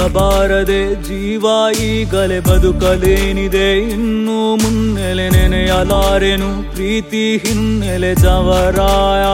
ಹೋಗಬಾರದೆ ಜೀವ ಈಗಲೇ ಬದುಕಲೇನಿದೆ ಇನ್ನು ಮುನ್ನೆಲೆ ನೆನೆಯಲಾರೆನು ಪ್ರೀತಿ ಹಿನ್ನೆಲೆ ಜವರಾಯ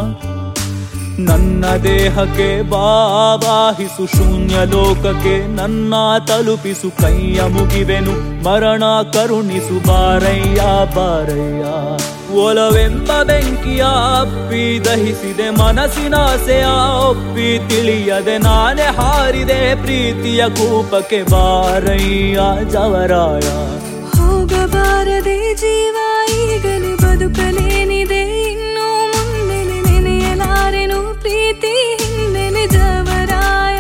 ನನ್ನ ದೇಹಕ್ಕೆ ಬಾಬಾಹಿಸು ಶೂನ್ಯ ಲೋಕಕ್ಕೆ ನನ್ನ ತಲುಪಿಸು ಕೈಯ ಮುಗಿವೆನು ಮರಣ ಕರುಣಿಸು ಬಾರಯ್ಯ ಬಾರಯ್ಯ ಒಲವೆಂಬ ಬೆಂಕಿಯ ಅಪ್ಪಿ ದಹಿಸಿದೆ ಮನಸ್ಸಿನ ಆಸೆಯ ಒಪ್ಪಿ ತಿಳಿಯದೆ ನಾನೇ ಹಾರಿದೆ ಪ್ರೀತಿಯ ಕೂಪಕ್ಕೆ ಬಾರಯ್ಯ ಜವರಾಯ ಹೋಗಬಾರದೆ ಜೀವ ಈಗಲೇ ಬದುಕಲೇನಿದೆ ಇನ್ನು ಮುಂದೆ ನೆನೆಯಲಾರೆನು ಪ್ರೀತಿ ಹಿನ್ನೆಲೆ ಜವರಾಯ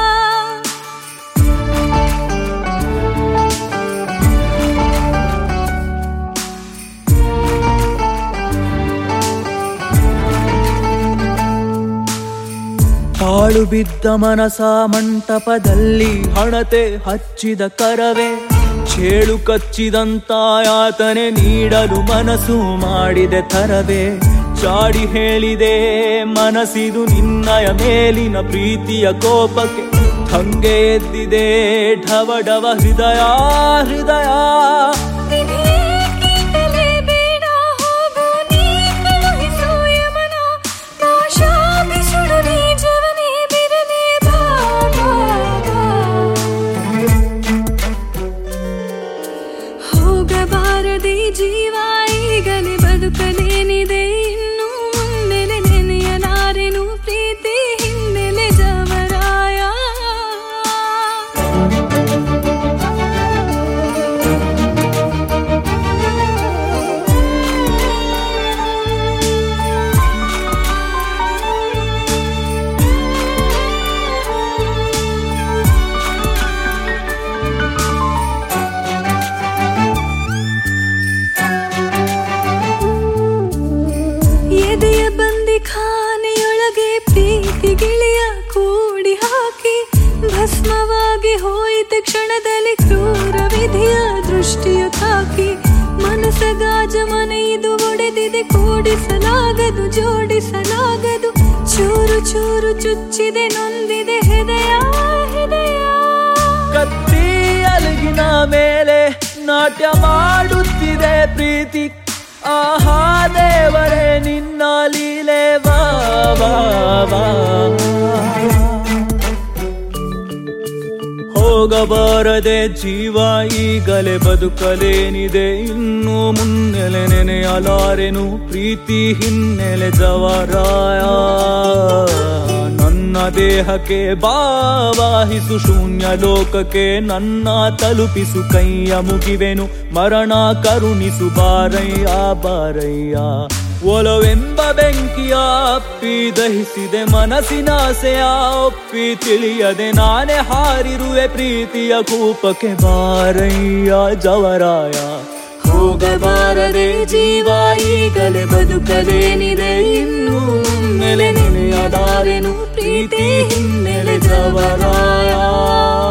ಹಾಳು ಬಿದ್ದ ಮನಸ ಮಂಟಪದಲ್ಲಿ ಹಣತೆ ಹಚ್ಚಿದ ಕರವೇ ಚೇಳು ಕಚ್ಚಿದಂತ ಯಾತನೆ ನೀಡಲು ಮನಸ್ಸು ಮಾಡಿದೆ ತರವೇ ಚಾಡಿ ಹೇಳಿದೆ ಮನಸ್ಸಿದು ನಿನ್ನಯ ಮೇಲಿನ ಪ್ರೀತಿಯ ಕೋಪಕ್ಕೆ ಹಂಗೆ ಎದ್ದಿದೆ ಢವ ಢವ ಹೃದಯ ಹೃದಯ ವಿಧಿಯೇಕೀಗಲೇ ಬೇಡ ಹೋಗು ನೀ ಕಳುಹಿಸು ಯಮನ ನಾಶಾಪಿ ಸುಡು ನೀ ಜವನೇ ಬಿರನೆ ಬಾ ಬಾ, ಬಾ. ಹೋಗಬಾರದೆ ಜೀವ ಈಗಲೇ ಬದುಕಲೇನಿದೆ ಇನ್ನು ಮುಂದೆ ನೆನೆಯಲಾರೆನು ಪ್ರೀತಿ ಹಿನ್ನೆಲೆ ಜವರಾಯ ಎದೆಯ ಬಂದಿ ಖಾನೆಯೊಳಗೆ ಪ್ರೀತಿ ಗಿಳಿಯ ಕೂಡಿ ಹಾಕಿ ಭಸ್ಮವಾಗಿ ಹೋಯಿತ ಕ್ಷಣದಲ್ಲಿ ಕ್ರೂರ ವಿಧಿಯ ದೃಷ್ಟಿಯ ತಾಕಿ ಮನಸ ಗಾಜ ಮನೆ ಇದು ಒಡೆದಿದೆ ಕೂಡಿಸಲಾಗದು ಜೋಡಿಸಲಾಗದು ಚೂರು ಚೂರು ಚುಚ್ಚಿದೆ ನೊಂದಿದೆ ಹೃದಯ ಹೃದಯ ಕತ್ತಿ ಅಲಗಿನ ಮೇಲೆ ನಾಟ್ಯ ಮಾಡುತ್ತಿದೆ ಪ್ರೀತಿ ಆಹಾ ದೇವರೇ ನಿನ್ನ ಲೀಲೆ ವಾ ವಾ ವಾ. ಹೋಗಬಾರದೆ ಜೀವ ಈಗಲೇ ಬದುಕಲೇನಿದೆ ಇನ್ನು ಮುನ್ನೆಲೆ ನೆನೆಯಲಾರೆನು ಪ್ರೀತಿ ಹಿನ್ನೆಲೆ ಜವರಾಯ ನನ್ನ ದೇಹಕ್ಕೆ ಬಾವಾಹಿಸು ಶೂನ್ಯ ಲೋಕಕ್ಕೆ ನನ್ನ ತಲುಪಿಸು ಕೈಯ ಮುಗಿವೆನು ಮರಣ ಕರುಣಿಸು ಬಾರಯ್ಯ ಬಾರಯ್ಯ ಒಲವೆಂಬ ಬೆಂಕಿಯ ಅಪ್ಪಿ ದಹಿಸಿದೆ ಮನಸ್ಸಿನ ಆಸೆಯ ಒಪ್ಪಿ ತಿಳಿಯದೆ ನಾನೇ ಹಾರಿರುವೆ ಪ್ರೀತಿಯ ಕೂಪಕ್ಕೆ ಬಾರಯ್ಯ ಜವರಾಯ ಹೋಗಬಾರದೆ ಜೀವ ಈಗಲೇ ಬದುಕಲೇನಿದೆ ಇನ್ನು ನೆಲೆ ನೆನೆಯದಾರೆನು ಪ್ರೀತಿ ಹಿನ್ನೆಲೆ ಜವರಾಯ